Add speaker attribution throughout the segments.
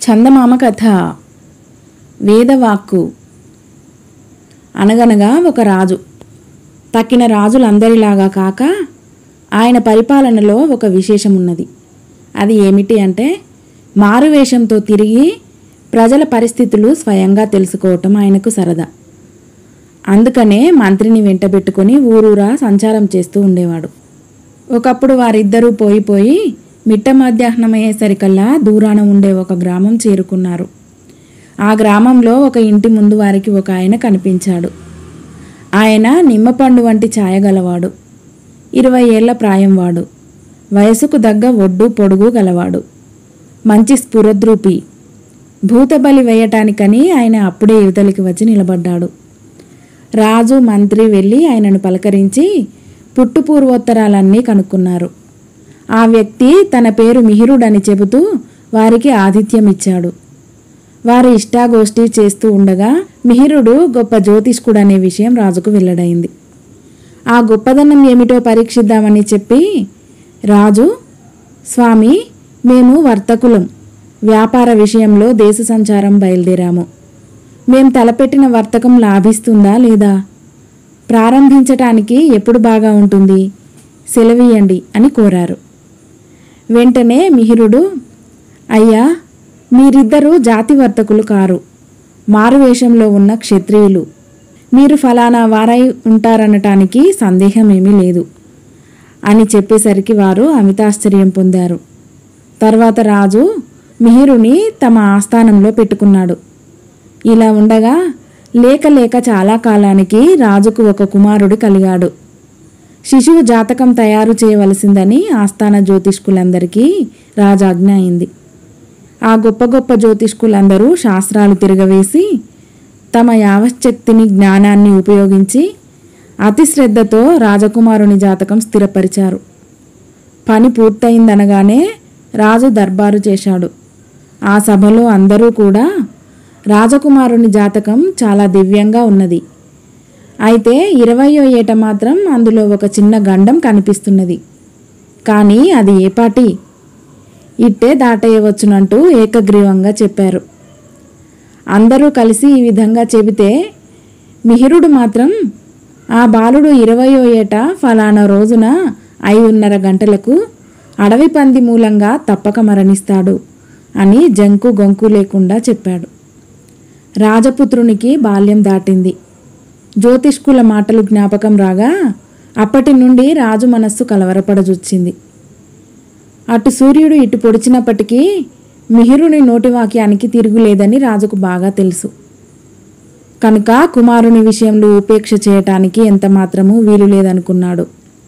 Speaker 1: చందమామ కథ వేదవాక్కు అనగనగా ఒక రాజు తక్కిన రాజులందరిలాగా కాక ఆయన పరిపాలనలో ఒక విశేషమున్నది అది ఏమిటి అంటే మారువేషంతో తిరిగి ప్రజల పరిస్థితులు స్వయంగా తెలుసుకోవటం ఆయనకు సరదా అందుకనే మంత్రిని వెంటబెట్టుకొని ఊరూరా సంచారం చేస్తూ ఉండేవాడు ఒకప్పుడు వారిద్దరూ పోయిపోయి మిట్ట మధ్యాహ్నం అయ్యేసరికల్లా దూరాన ఉండే ఒక గ్రామం చేరుకున్నారు ఆ గ్రామంలో ఒక ఇంటి ముందు వారికి ఒక ఆయన కనిపించాడు ఆయన నిమ్మపండు వంటి ఛాయ గలవాడు ఇరవై ఏళ్ల ప్రాయం వాడు వయసుకు దగ్గ ఒడ్డు పొడుగు గలవాడు మంచి స్ఫురద్రూపి భూతబలి వేయటానికని ఆయన అప్పుడే యువతలికి వచ్చి నిలబడ్డాడు రాజు మంత్రి వెళ్ళి ఆయనను పలకరించి పుట్టు పూర్వోత్తరాలన్నీ కనుక్కున్నారు ఆ వ్యక్తి తన పేరు మిహిరుడని చెబుతూ వారికి ఆతిథ్యం ఇచ్చాడు వారు ఇష్టాగోష్ఠి చేస్తూ ఉండగా మిహిరుడు గొప్ప జ్యోతిష్కుడనే విషయం రాజుకు వెల్లడైంది ఆ గొప్పదనం ఏమిటో పరీక్షిద్దామని చెప్పి రాజు స్వామి మేము వర్తకులం వ్యాపార విషయంలో దేశ సంచారం బయలుదేరాము మేం తలపెట్టిన వర్తకం లాభిస్తుందా లేదా ప్రారంభించటానికి ఎప్పుడు బాగా ఉంటుంది సెలవీయండి అని కోరారు వెంటనే మిహిరుడు అయ్యా మీరిద్దరూ జాతి వర్తకులు కారు మారువేషంలో ఉన్న క్షత్రియులు మీరు ఫలానా వారై ఉంటారనటానికి సందేహమేమీ లేదు అని చెప్పేసరికి వారు అమితాశ్చర్యం పొందారు తర్వాత రాజు మిహిరుని తమ ఆస్థానంలో పెట్టుకున్నాడు ఇలా ఉండగా లేక లేక చాలా కాలానికి రాజుకు ఒక కుమారుడు కలిగాడు శిశువు జాతకం తయారు చేయవలసిందని ఆస్థాన జ్యోతిష్కులందరికీ రాజాజ్ఞ అయింది ఆ గొప్ప గొప్ప జ్యోతిష్కులందరూ శాస్త్రాలు తిరగవేసి తమ యావశక్తిని జ్ఞానాన్ని ఉపయోగించి అతి శ్రద్ధతో రాజకుమారుని జాతకం స్థిరపరిచారు పని పూర్తయిందనగానే రాజు దర్బారు చేశాడు ఆ సభలో అందరూ కూడా రాజకుమారుని జాతకం చాలా దివ్యంగా ఉన్నది అయితే ఇరవయో ఏట మాత్రం అందులో ఒక చిన్న గండం కనిపిస్తున్నది కానీ అది ఏ పాటి ఇట్టే దాటేయవచ్చునంటూ ఏకగ్రీవంగా చెప్పారు అందరూ కలిసి ఈ విధంగా చెబితే మిహిరుడు మాత్రం ఆ బాలుడు ఇరవయో ఏట ఫలానా రోజున ఐదున్నర గంటలకు అడవి పంది మూలంగా తప్పక మరణిస్తాడు అని జంకు గొంకు లేకుండా చెప్పాడు రాజపుత్రునికి బాల్యం దాటింది జ్యోతిష్కుల మాటలు జ్ఞాపకం రాగా అప్పటి నుండి రాజు మనస్సు కలవరపడజొచ్చింది అటు సూర్యుడు ఇటు పొడిచినప్పటికీ మిహిరుని నోటి వాక్యానికి తిరుగులేదని రాజుకు బాగా తెలుసు కనుక కుమారుని విషయంలో ఉపేక్ష చేయటానికి ఎంత మాత్రమూ వీలు లేదనుకున్నాడు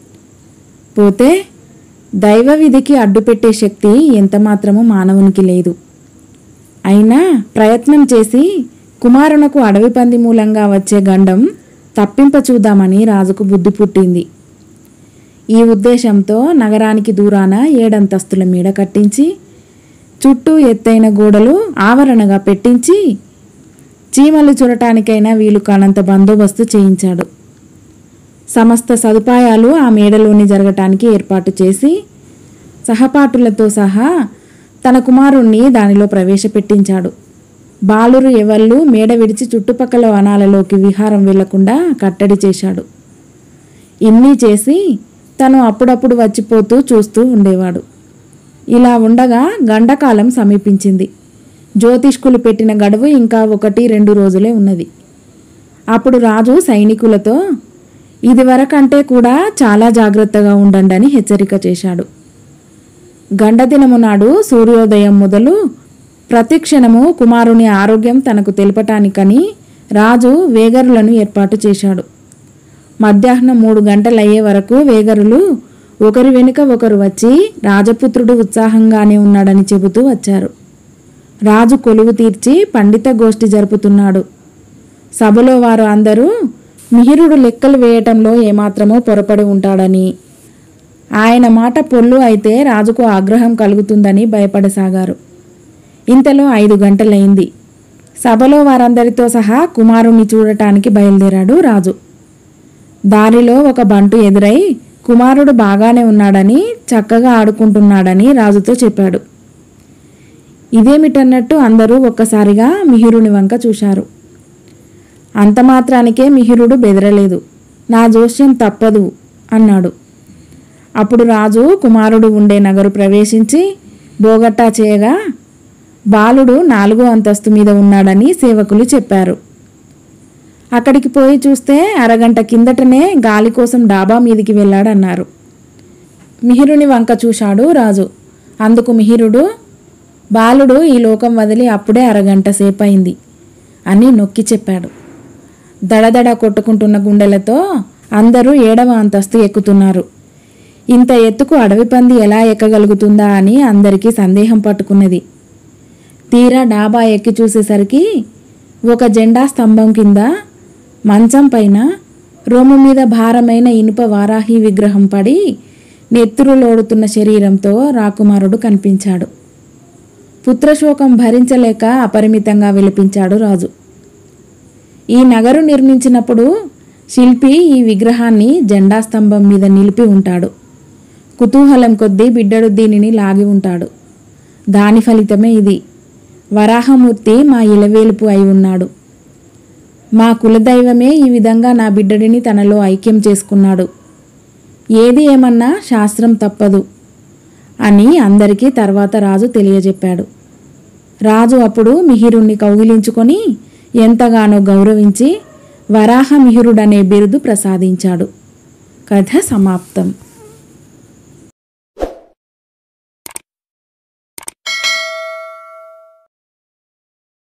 Speaker 1: పోతే దైవ విధికి అడ్డుపెట్టే శక్తి ఎంత మాత్రము మానవునికి లేదు అయినా ప్రయత్నం చేసి కుమారునకు అడవి పంది మూలంగా వచ్చే గండం తప్పింప చూద్దామని రాజుకు బుద్ధి పుట్టింది ఈ ఉద్దేశంతో నగరానికి దూరాన ఏడంతస్తుల మీడ కట్టించి చుట్టూ ఎత్తైన గోడలు ఆవరణగా పెట్టించి చీమలు చూడటానికైనా వీలు కానంత బందోబస్తు చేయించాడు సమస్త సదుపాయాలు ఆ మేడలోని జరగటానికి ఏర్పాటు చేసి సహపాఠులతో సహా తన కుమారుణ్ణి దానిలో ప్రవేశపెట్టించాడు బాలురు ఎవళ్ళు మేడ విడిచి చుట్టుపక్కల వనాలలోకి విహారం వెళ్లకుండా కట్టడి చేశాడు ఇన్ని చేసి తను అప్పుడప్పుడు వచ్చిపోతూ చూస్తూ ఉండేవాడు ఇలా ఉండగా గండకాలం సమీపించింది జ్యోతిష్కులు పెట్టిన గడువు ఇంకా ఒకటి రెండు రోజులే ఉన్నది అప్పుడు రాజు సైనికులతో ఇదివరకంటే కూడా చాలా జాగ్రత్తగా ఉండండి అని హెచ్చరిక చేశాడు గండదినము నాడు సూర్యోదయం మొదలు ప్రతిక్షణము కుమారుని ఆరోగ్యం తనకు తెలపటానికని రాజు వేగరులను ఏర్పాటు చేశాడు మధ్యాహ్నం మూడు గంటలయ్యే వరకు వేగరులు ఒకరి వెనుక ఒకరు వచ్చి రాజపుత్రుడు ఉత్సాహంగానే ఉన్నాడని చెబుతూ వచ్చారు రాజు కొలువు తీర్చి పండిత గోష్ఠి జరుపుతున్నాడు సభలో వారు అందరూ మిహిరుడు లెక్కలు వేయటంలో ఏమాత్రమో పొరపడి ఉంటాడని ఆయన మాట పొల్లు అయితే రాజుకు ఆగ్రహం కలుగుతుందని భయపడసాగారు ఇంతలో ఐదు గంటలైంది సభలో వారందరితో సహా కుమారుణ్ణి చూడటానికి బయలుదేరాడు రాజు దారిలో ఒక బంటు ఎదురై కుమారుడు బాగానే ఉన్నాడని చక్కగా ఆడుకుంటున్నాడని రాజుతో చెప్పాడు ఇదేమిటన్నట్టు అందరూ ఒక్కసారిగా మిహిరుని వంక చూశారు అంత మాత్రానికే మిహిరుడు బెదరలేదు నా జోస్యం తప్పదు అన్నాడు అప్పుడు రాజు కుమారుడు ఉండే నగరు ప్రవేశించి బోగట్టా చేయగా బాలుడు నాలుగో అంతస్తు మీద ఉన్నాడని సేవకులు చెప్పారు అక్కడికి పోయి చూస్తే అరగంట కిందటనే గాలి కోసం డాబా మీదికి వెళ్ళాడన్నారు మిహిరుని వంక చూశాడు రాజు అందుకు మిహిరుడు బాలుడు ఈ లోకం వదిలి అప్పుడే అరగంట సేపయింది అని నొక్కి చెప్పాడు దడదడ కొట్టుకుంటున్న గుండెలతో అందరూ ఏడవ అంతస్తు ఎక్కుతున్నారు ఇంత ఎత్తుకు అడవి పంది ఎలా ఎక్కగలుగుతుందా అని అందరికీ సందేహం పట్టుకున్నది తీరా డాబా ఎక్కి చూసేసరికి ఒక జెండా స్తంభం కింద మంచం పైన రొమ్ము మీద భారమైన ఇనుప వారాహి విగ్రహం పడి నెత్తురులోడుతున్న శరీరంతో రాకుమారుడు కనిపించాడు పుత్రశోకం భరించలేక అపరిమితంగా విలపించాడు రాజు ఈ నగరు నిర్మించినప్పుడు శిల్పి ఈ విగ్రహాన్ని జెండా స్తంభం మీద నిలిపి ఉంటాడు కుతూహలం కొద్దీ బిడ్డడు దీనిని లాగి ఉంటాడు దాని ఫలితమే ఇది వరాహమూర్తి మా ఇలవేలుపు అయి ఉన్నాడు మా కులదైవమే ఈ విధంగా నా బిడ్డడిని తనలో ఐక్యం చేసుకున్నాడు ఏది ఏమన్నా శాస్త్రం తప్పదు అని అందరికీ తర్వాత రాజు తెలియజెప్పాడు రాజు అప్పుడు మిహిరుణ్ణి కౌగిలించుకొని ఎంతగానో గౌరవించి వరాహ మిహిరుడనే బిరుదు ప్రసాదించాడు కథ సమాప్తం